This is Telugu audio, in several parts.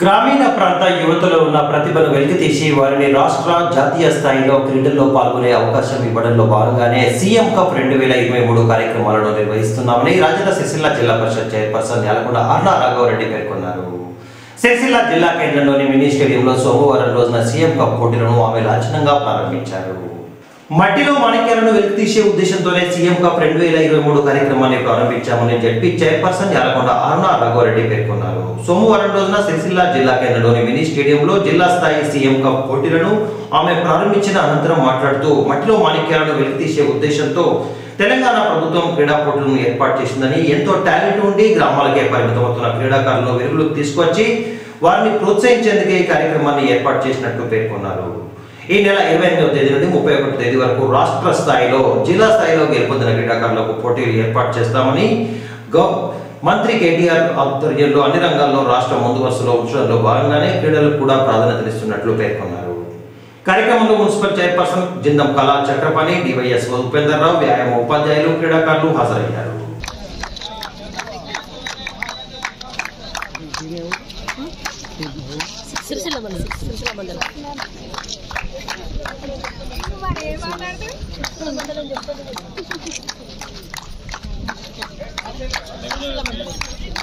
గ్రామీణ ప్రాంత యువతలో ఉన్న ప్రతిభను వెలికితీసి వారిని రాష్ట్ర జాతీయ స్థాయిలో క్రీడల్లో పాల్గొనే అవకాశం ఇవ్వడంలో భాగంగానే సీఎం కప్ రెండు వేల ఇరవై మూడు కార్యక్రమాలను నిర్వహిస్తున్నామని రాజన్న సిరిసిల్ల జిల్లా పరిషత్ చైర్పర్సన్ యాలకొండ అరుణ రాఘవరెడ్డి పేర్కొన్నారు సిరిసిల్ల జిల్లా కేంద్రంలోని మినీ స్టేడియంలో సోమవారం రోజున సీఎం కప్ పోటీలను ఆమె లాంఛనంగా ప్రారంభించారు మట్టిలో మాణిక్యాలను వెలికితీసే ఉద్దేశంతోనే సీఎం కప్ రెండు వేల ఇరవై మూడు కార్యక్రమాన్ని ప్రారంభించామని జడ్పీ చైర్పర్సన్ యాలకొండ అరుణ రాఘవరెడ్డి పేర్కొన్నారు సోమవారం రోజున సిరిసిల్ల జిల్లా కేంద్రంలోని మినీ స్టేడియంలో జిల్లా స్థాయి సీఎం కప్ పోటీలను ఆమె ప్రారంభించిన అనంతరం మాట్లాడుతూ మట్టిలో మాణిక్యాలను వెలికితీసే ఉద్దేశంతో తెలంగాణ ప్రభుత్వం క్రీడా పోటీలను ఏర్పాటు చేసిందని ఎంతో టాలెంట్ ఉండి గ్రామాలకే పరిమితమవుతున్న క్రీడాకారులను వెలుగులోకి తీసుకొచ్చి వారిని ప్రోత్సహించేందుకే ఈ కార్యక్రమాన్ని ఏర్పాటు చేసినట్టు పేర్కొన్నారు ఈ నెల ఇరవై ఎనిమిదవ తేదీ నుండి ముప్పై ఒకటి తేదీ వరకు రాష్ట్ర స్థాయిలో జిల్లా స్థాయిలో గెలుపొందిన క్రీడాకారులకు పోటీలు ఏర్పాటు చేస్తామని గౌ మంత్రి కేటీఆర్ ఆధ్వర్యంలో అన్ని రంగాల్లో రాష్ట్రం ముందు వరుసలో ఉంచడంలో భాగంగానే క్రీడలకు కూడా ప్రాధాన్యతనిస్తున్నట్లు పేర్కొన్నారు కార్యక్రమంలో మున్సిపల్ చైర్పర్సన్ జిందం కళా చక్రపాణి డివైఎస్ ఉపేందర్ రావు వ్యాయామ ఉపాధ్యాయులు క్రీడాకారులు హాజరయ్యారు సిరిసిల్ల మండలం సిరిసిల్ల మండలం మండలం చెప్తాను సిరిసిల్ల మండలం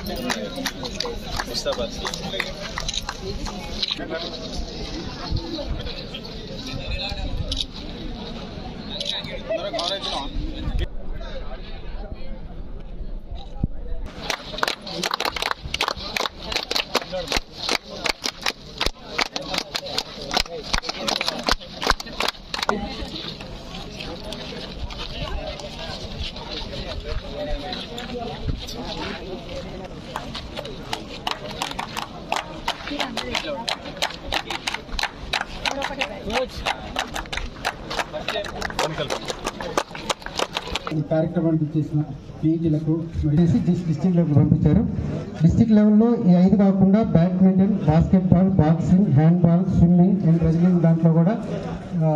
ఈ కార్యక్రమానికి చేసిన పీజీలకు డిస్టిక్లకు పంపించారు డిస్టిక్ లెవెల్లో ఈ ఐదు కాకుండా badminton basketball boxing handball swimming and wrestling దాంట్లో కూడా ఆ,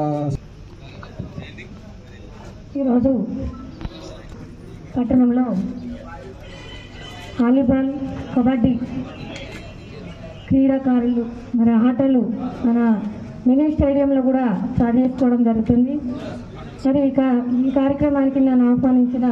ఈరోజు పట్టణంలో వాలీబాల్ కబడ్డీ క్రీడాకారులు మరి ఆటలు మన మినీ స్టేడియంలో కూడా స్టార్ట్ చేసుకోవడం జరుగుతుంది మరి ఇక ఈ కార్యక్రమానికి నన్ను ఆహ్వానించిన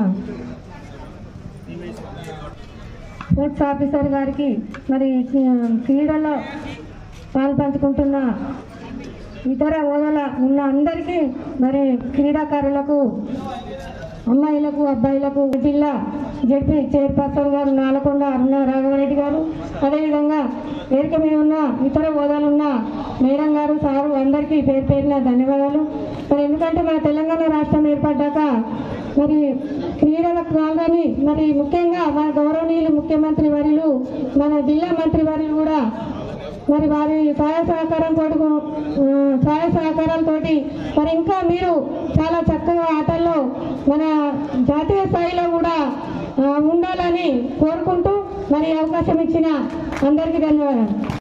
స్పోర్ట్స్ ఆఫీసర్ గారికి మరి క్రీడలో పాల్పంచుకుంటున్న ఇతర హోదాల ఉన్న అందరికీ మరి క్రీడాకారులకు అమ్మాయిలకు అబ్బాయిలకు జిల్లా జడ్పీ చైర్పర్సన్ గారు నాలకొండ అరుణ రాఘవరెడ్డి గారు అదేవిధంగా వేదిక మీద ఉన్న ఇతర హోదాలు ఉన్న మేడం గారు సారు అందరికీ పేరు పేరున ధన్యవాదాలు మరి ఎందుకంటే మన తెలంగాణ రాష్ట్రం ఏర్పడ్డాక మరి క్రీడలకు కాదని మరి ముఖ్యంగా మన గౌరవనీయులు ముఖ్యమంత్రి వర్యులు మన జిల్లా మంత్రి వర్యులు కూడా మరి వారి సహాయ సహకారం కొడుకు సహాయ సహకారాలతోటి మరి ఇంకా మీరు చాలా చక్కగా ఆటల్లో మన జాతీయ స్థాయిలో కూడా ఆ, ఉండాలని కోరుకుంటూ మరి ఈ అవకాశం ఇచ్చిన అందరికీ ధన్యవాదాలు